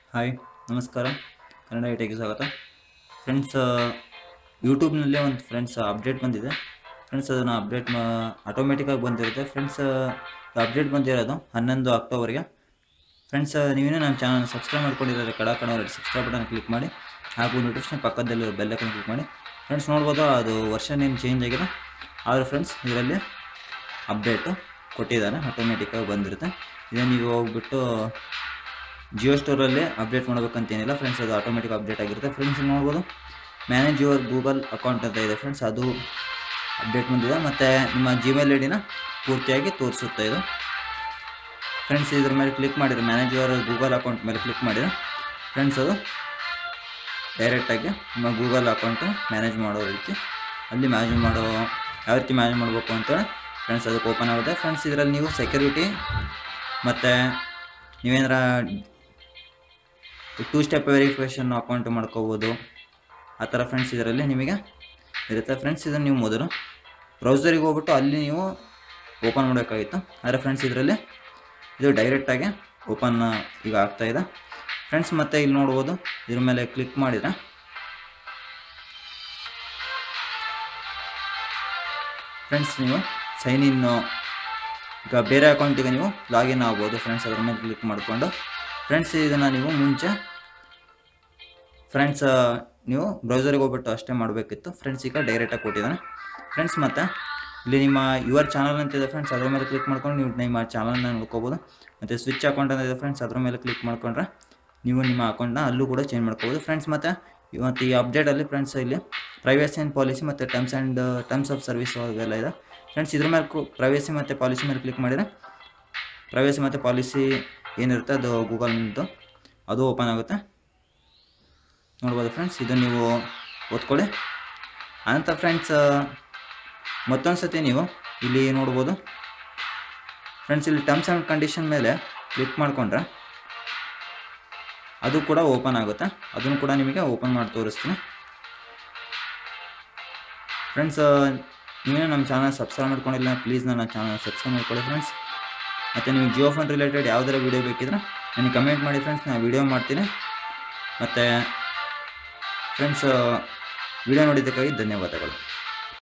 hi ನಮಸ್ಕಾರ ಕನ್ನಡ ಐಟಿಗೆ ಸ್ವಾಗತ friends ಯೂಟ್ಯೂಬ್ನಲ್ಲೇ ಒಂದು ಫ್ರೆಂಡ್ಸ್ ಅಪ್ಡೇಟ್ ಬಂದಿದೆ ಫ್ರೆಂಡ್ಸ್ ಅದನ್ನು ಅಪ್ಡೇಟ್ ಮಾ ಆಟೋಮೆಟಿಕ್ಕಾಗಿ ಬಂದಿರುತ್ತೆ ಫ್ರೆಂಡ್ಸ್ ಅಪ್ಡೇಟ್ ಬಂದಿರೋದು ಹನ್ನೊಂದು ಅಕ್ಟೋಬರ್ಗೆ ಫ್ರೆಂಡ್ಸ್ ನೀವೇನೋ ನಮ್ಮ ಚಾನಲ್ ಸಬ್ಸ್ಕ್ರೈಬ್ ಮಾಡ್ಕೊಂಡಿದ್ದಾರೆ ಕಡ ಕಡ ಸಬ್ಸ್ಕ್ರೈಬ್ ಬಟನ್ ಕ್ಲಿಕ್ ಮಾಡಿ ಹಾಗೂ ನೋಟಿಫಿಕೇಶನ್ ಪಕ್ಕದಲ್ಲಿ ಬೆಲ್ ಐಕನ್ ಕ್ಲಿಕ್ ಮಾಡಿ ಫ್ರೆಂಡ್ಸ್ ನೋಡ್ಬೋದು ಅದು ವರ್ಷನ್ ಏನು ಚೇಂಜ್ ಆಗಿದೆ ಆದರೆ ಫ್ರೆಂಡ್ಸ್ ಇದರಲ್ಲಿ ಅಪ್ಡೇಟು ಕೊಟ್ಟಿದ್ದಾರೆ ಆಟೋಮೆಟಿಕ್ಕಾಗಿ ಬಂದಿರುತ್ತೆ ಇದನ್ನು ನೀವು ಹೋಗ್ಬಿಟ್ಟು ಜಿಯೋ ಸ್ಟೋರಲ್ಲಿ ಅಪ್ಡೇಟ್ ಮಾಡ್ಬೇಕಂತೇನಿಲ್ಲ ಫ್ರೆಂಡ್ಸ್ ಅದು ಆಟೋಮೆಟಿಕ್ ಅಪ್ಡೇಟ್ ಆಗಿರುತ್ತೆ ಫ್ರೆಂಡ್ಸ್ ಇಲ್ಲಿ ನೋಡ್ಬೋದು ಮ್ಯಾನೇಜ್ ಯುವರ್ ಗೂಗಲ್ ಅಕೌಂಟ್ ಅಂತ ಇದೆ ಫ್ರೆಂಡ್ಸ್ ಅದು ಅಪ್ಡೇಟ್ ಬಂದಿದೆ ಮತ್ತು ನಿಮ್ಮ ಜಿಮೇಲ್ ಐ ಡಿನ ಪೂರ್ತಿಯಾಗಿ ತೋರಿಸುತ್ತೆ ಇದು ಫ್ರೆಂಡ್ಸ್ ಇದ್ರ ಮೇಲೆ ಕ್ಲಿಕ್ ಮಾಡಿದ್ರೆ ಮ್ಯಾನೇಜ್ ಯುವರ್ ಗೂಗಲ್ ಅಕೌಂಟ್ ಮೇಲೆ ಕ್ಲಿಕ್ ಮಾಡಿದರೆ ಫ್ರೆಂಡ್ಸ್ ಅದು ಡೈರೆಕ್ಟಾಗಿ ನಿಮ್ಮ ಗೂಗಲ್ ಅಕೌಂಟು ಮ್ಯಾನೇಜ್ ಮಾಡೋ ರೀತಿ ಅಲ್ಲಿ ಮ್ಯಾನೇಜ್ ಮಾಡೋ ಯಾವ ರೀತಿ ಮ್ಯಾನೇಜ್ ಮಾಡಬೇಕು ಅಂತೇಳಿ ಫ್ರೆಂಡ್ಸ್ ಅದಕ್ಕೆ ಓಪನ್ ಆಗುತ್ತೆ ಫ್ರೆಂಡ್ಸ್ ಇದರಲ್ಲಿ ನೀವು ಸೆಕ್ಯೂರಿಟಿ ಮತ್ತು ನೀವೇನಾರ ಟೂ ಸ್ಟೆಪ್ ವೆರಿಫಿಕೇಷನ್ ಅಕೌಂಟ್ ಮಾಡ್ಕೋಬೋದು ಆ ಥರ ಫ್ರೆಂಡ್ಸ್ ಇದರಲ್ಲಿ ನಿಮಗೆ ಇರುತ್ತೆ ಫ್ರೆಂಡ್ಸ್ ಇದನ್ನು ನೀವು ಮೊದಲು ಬ್ರೌಸರಿಗೆ ಹೋಗ್ಬಿಟ್ಟು ಅಲ್ಲಿ ನೀವು ಓಪನ್ ಮಾಡಬೇಕಾಗಿತ್ತು ಆದರೆ ಫ್ರೆಂಡ್ಸ್ ಇದರಲ್ಲಿ ಇದು ಡೈರೆಕ್ಟಾಗಿ ಓಪನ್ ಈಗ ಆಗ್ತಾಯಿದೆ ಫ್ರೆಂಡ್ಸ್ ಮತ್ತೆ ಇಲ್ಲಿ ನೋಡ್ಬೋದು ಇದ್ರ ಮೇಲೆ ಕ್ಲಿಕ್ ಮಾಡಿದರೆ ಫ್ರೆಂಡ್ಸ್ ನೀವು ಸೈನ್ ಇನ್ನು ಈಗ ಬೇರೆ ಅಕೌಂಟಿಗೆ ನೀವು ಲಾಗಿನ್ ಆಗ್ಬೋದು ಫ್ರೆಂಡ್ಸ್ ಅದ್ರ ಮೇಲೆ ಕ್ಲಿಕ್ ಮಾಡಿಕೊಂಡು ಫ್ರೆಂಡ್ಸ್ ಇದನ್ನು ನೀವು ಮುಂಚೆ ಫ್ರೆಂಡ್ಸ್ ನೀವು ಬ್ರೌಸರಿಗೆ ಹೋಗ್ಬಿಟ್ಟು ಅಷ್ಟೇ ಮಾಡಬೇಕಿತ್ತು ಫ್ರೆಂಡ್ಸ್ ಈಗ ಡೈರೆಕ್ಟಾಗಿ ಕೊಟ್ಟಿದ್ದಾನೆ ಫ್ರೆಂಡ್ಸ್ ಮತ್ತು ಇಲ್ಲಿ ನಿಮ್ಮ ಯುವರ್ ಚಾನಲ್ ಅಂತಿದೆ ಫ್ರೆಂಡ್ಸ್ ಅದ್ರ ಮೇಲೆ ಕ್ಲಿಕ್ ಮಾಡ್ಕೊಂಡು ನೀವು ನಿಮ್ಮ ಚಾನಲ್ನ ನೋಡ್ಕೋಬೋದು ಮತ್ತು ಸ್ವಿಚ್ ಅಕೌಂಟ್ ಅಂತ ಇದೆ ಫ್ರೆಂಡ್ಸ್ ಅದ್ರ ಮೇಲೆ ಕ್ಲಿಕ್ ಮಾಡ್ಕೊಂಡ್ರೆ ನೀವು ನಿಮ್ಮ ಅಕೌಂಟ್ನ ಅಲ್ಲೂ ಕೂಡ ಚೇಂಜ್ ಮಾಡ್ಕೋಬೋದು ಫ್ರೆಂಡ್ಸ್ ಮತ್ತು ಇವತ್ತು ಈ ಅಪ್ಡೇಟಲ್ಲಿ ಫ್ರೆಂಡ್ಸ್ ಇಲ್ಲಿ ಪ್ರೈವೇಸಿ ಆ್ಯಂಡ್ ಪಾಲಿಸಿ ಮತ್ತು terms and terms of service ಅವೆಲ್ಲ ಇದೆ ಫ್ರೆಂಡ್ಸ್ ಇದ್ರ ಮೇಲೆ ಪ್ರೈವೇಸಿ ಮತ್ತು ಪಾಲಿಸಿ ಮೇಲೆ ಕ್ಲಿಕ್ ಮಾಡಿದರೆ ಪ್ರೈವೇಸಿ ಮತ್ತು ಪಾಲಿಸಿ ಏನಿರುತ್ತೆ ಅದು ಗೂಗಲ್ದು ಅದು ಓಪನ್ ಆಗುತ್ತೆ ನೋಡ್ಬೋದು ಫ್ರೆಂಡ್ಸ್ ಇದು ನೀವು ಓದ್ಕೊಳ್ಳಿ ಅನಂತರ ಫ್ರೆಂಡ್ಸ್ ಮತ್ತೊಂದು ಸತಿ ನೀವು ಇಲ್ಲಿ ನೋಡ್ಬೋದು ಫ್ರೆಂಡ್ಸ್ ಇಲ್ಲಿ ಟರ್ಮ್ಸ್ ಆ್ಯಂಡ್ ಕಂಡೀಷನ್ ಮೇಲೆ ಕ್ಲಿಕ್ ಮಾಡಿಕೊಂಡ್ರೆ ಅದು ಕೂಡ ಓಪನ್ ಆಗುತ್ತೆ ಅದನ್ನು ಕೂಡ ನಿಮಗೆ ಓಪನ್ ಮಾಡಿ ತೋರಿಸ್ತೀನಿ ಫ್ರೆಂಡ್ಸ್ ನೀವೇ ನಮ್ಮ ಚಾನಲ್ ಸಬ್ಸ್ಕ್ರೈಬ್ ಮಾಡ್ಕೊಂಡಿಲ್ಲ ಪ್ಲೀಸ್ ನನ್ನ ಚಾನಲ್ ಸಬ್ಸ್ಕ್ರೈಬ್ ಮಾಡ್ಕೊಳ್ಳಿ ಫ್ರೆಂಡ್ಸ್ ಮತ್ತು ನೀವು ಜಿಯೋ ಫೋನ್ ರಿಲೇಟೆಡ್ ಯಾವುದರ ವೀಡಿಯೋ ಬೇಕಿದ್ರೆ ನನಗೆ ಕಮೆಂಟ್ ಮಾಡಿ ಫ್ರೆಂಡ್ಸ್ ನಾನು ವೀಡಿಯೋ ಮಾಡ್ತೀನಿ ಮತ್ತು ಫ್ರೆಂಡ್ಸ್ ವಿಡಿಯೋ ನೋಡಿದ್ದಕ್ಕಾಗಿ ಧನ್ಯವಾದಗಳು